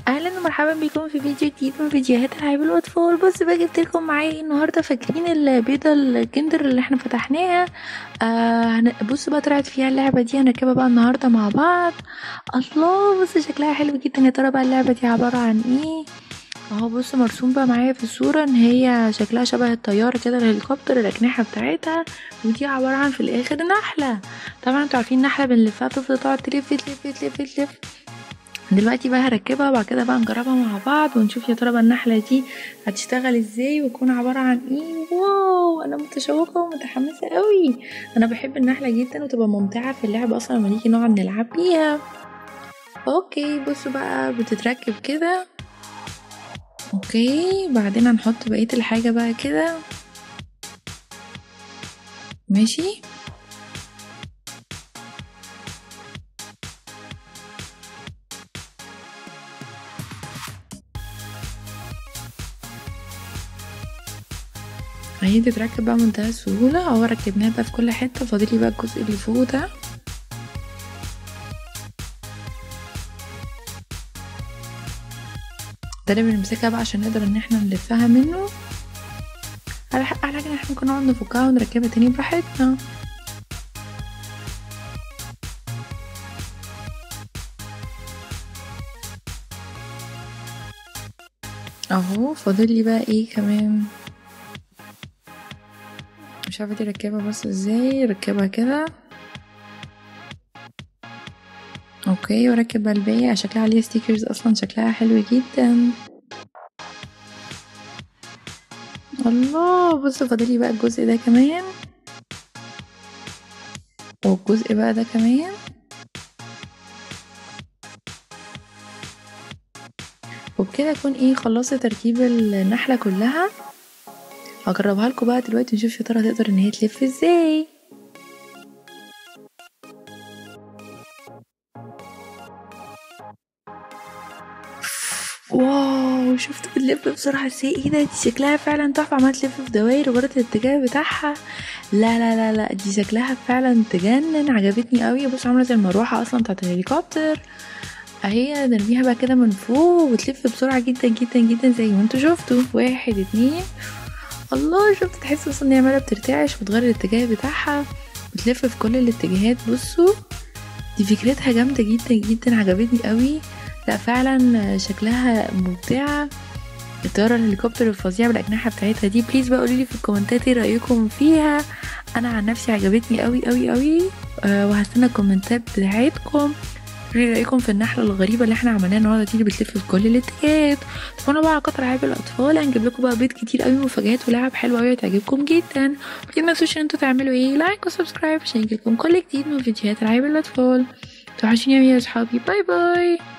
اهلا ومرحبا بكم في فيديو جديد من فيديوهات العاب الاطفال بص بقى جبت لكم معايا ايه النهارده فاكرين البيضه الكندر اللي احنا فتحناها آه هن- بص بقى طلعت فيها اللعبه دي هنركبها بقى النهارده مع بعض الله بص شكلها حلو جدا يا ترى بقى اللعبه دي عباره عن ايه اهو بص مرسوم بقى معايا في الصورة ان هي شكلها شبه الطيارة كده الهليكوبتر الأجنحة بتاعتها ودي عبارة عن في الآخر نحلة طبعا انتوا عارفين النحلة بنلفها تفضل تقعد تلف تلف تلف تلف دلوقتي بقى هركبها وبعد كده بقى نجربها مع بعض ونشوف يا ترى بقى النحلة دي هتشتغل ازاي وتكون عبارة عن ايه واو انا متشوقة ومتحمسة قوي انا بحب النحلة جدا وتبقى ممتعة في اللعب اصلا لما نيجي نقعد نلعب بيها اوكي بصوا بقى بتتركب كده اوكي بعدين هنحط بقية الحاجة بقى كده ماشي اهي تتركب بقى بمنتهى السهولة اهو ركبناها بقى في كل حتة فاضلي بقى الجزء اللي فوق ده ده اللي بنمسكها بقى عشان نقدر ان احنا نلفها منه على حق على حاجة ان احنا ممكن نقعد نفكها ونركبها تاني براحتنا اهو فاضل لي بقى ايه كمان مش عارفه دي ركبها بس ازاي ركبها كده اوكي واركب بقى الباقي شكلها عليها ستيكرز اصلا شكلها حلو جدا الله بص فاضلي بقى الجزء ده كمان والجزء بقى ده كمان وبكده اكون ايه خلصت تركيب النحله كلها هجربها لكم بقى دلوقتي نشوف يا ترى تقدر ان هي تلف ازاي واو شفت بتلف بسرعة ازاي ايه ده دي شكلها فعلا تحفة عمالة تلف في دواير وبرت الاتجاه بتاعها لا لا لا لا دي شكلها فعلا تجنن عجبتني قوي بص عاملة زي المروحة اصلا بتاعت الهليكوبتر اهي نرميها بقى كده من فوق وتلف بسرعة جدا جدا جدا زي ما انتوا شفتوا واحد اتنين الله شفت تحس اصلا ان هي عمالة بترتعش وتغير الاتجاه بتاعها وتلف في كل الاتجاهات بصوا دي فكرتها جامدة جدا جدا عجبتني قوي لا فعلا شكلها ممتعة الطيارة الهليكوبتر الفظيعة بالأجنحة بتاعتها دي بليز بقى قوليلي في الكومنتات ايه رأيكم فيها أنا عن نفسي عجبتني قوي قوي قوي أه وهستنى الكومنتات بتاعتكم ايه رأيكم في النحلة الغريبة اللي احنا عملناها النهاردة دي اللي بتلف في كل الاتجاهات تكونوا بقى على قطر العاب الأطفال هنجيب لكم بقى بيض كتير قوي مفاجآت ولعب حلوة قوي هتعجبكم جدا ما تنسوش ان انتوا تعملوا ايه لايك وسبسكرايب عشان يجيلكم كل جديد من فيديوهات العاب الأطفال توحشوني يا اصحابي باي باي